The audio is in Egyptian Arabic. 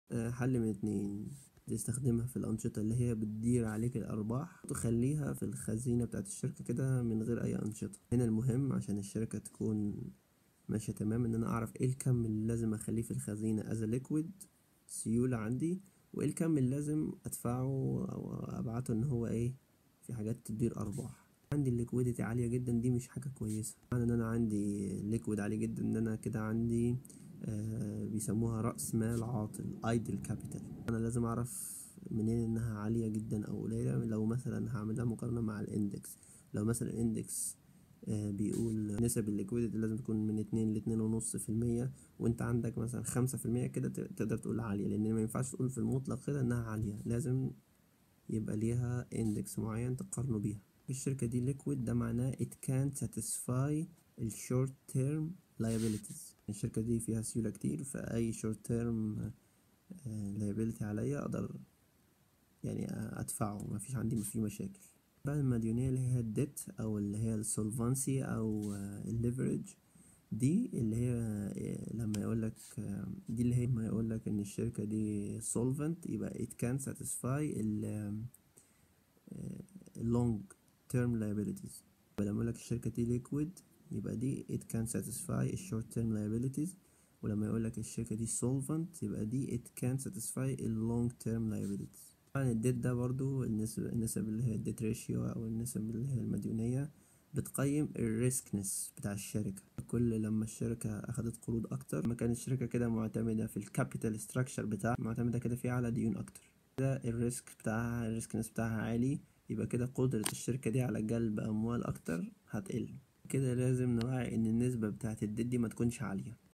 آه، حل من اتنين تستخدمها في الأنشطة اللي هي بتدير عليك الأرباح وتخليها في الخزينة بتاعت الشركة كده من غير أي أنشطة هنا المهم عشان الشركة تكون ماشية تمام إن أنا أعرف إيه الكم اللي لازم أخليه في الخزينة as a liquid سيولة عندي وإيه الكم اللي لازم أدفعه أو أبعته إن هو إيه في حاجات تدير أرباح عندي الليكويديتي عالية جدا دي مش حاجة كويسة معنى إن أنا عندي ليكويد عالي جدا إن أنا كده عندي آه بيسموها رأس مال عاطل idle capital أنا لازم أعرف منين إنها عالية جدا أو قليلة لو مثلا هعملها مقارنة مع الإندكس لو مثلا الإندكس آه بيقول نسب الليكويديتي لازم تكون من اتنين لاتنين ونص في المية وانت عندك مثلا خمسة في المية كده تقدر تقول عالية لأن ما ينفعش تقول في المطلق كده إنها عالية لازم يبقى ليها إندكس معين تقارنه بيها الشركة دي ليكويد ده معناه it can't satisfy ال short term liabilities الشركة دي فيها سيولة كتير فأي short term liability عليا أقدر يعني أدفعه مفيش عندي فيه مشاكل بقى المديونية اللي هي الديت أو اللي هي السولفانسي أو الليفرج دي اللي هي لما يقولك دي اللي هي لما يقولك إن الشركة دي solvent يبقى it can satisfy ال long term liabilities فلما يقولك الشركة دي liquid يبقى دي it can satisfy ال short term liabilities ولما يقولك الشركة دي solvent يبقى دي it can satisfy ال long term liabilities طبعا الديت ده برضو النسب, النسب اللي هي الديت ريشيو أو النسب اللي هي المديونية بتقيم الريسكنس بتاع الشركة كل لما الشركة أخدت قروض أكتر ما كانت الشركة كده معتمدة في الكابيتال ستراكشر بتاعها معتمدة كده فيه على ديون أكتر كده الريسك بتاعها الريسكنس بتاعها عالي يبقى كده قدرة الشركة دي على جلب أموال أكتر هتقل كده لازم نراعي إن النسبة بتاعت الديت دي ما تكونش عالية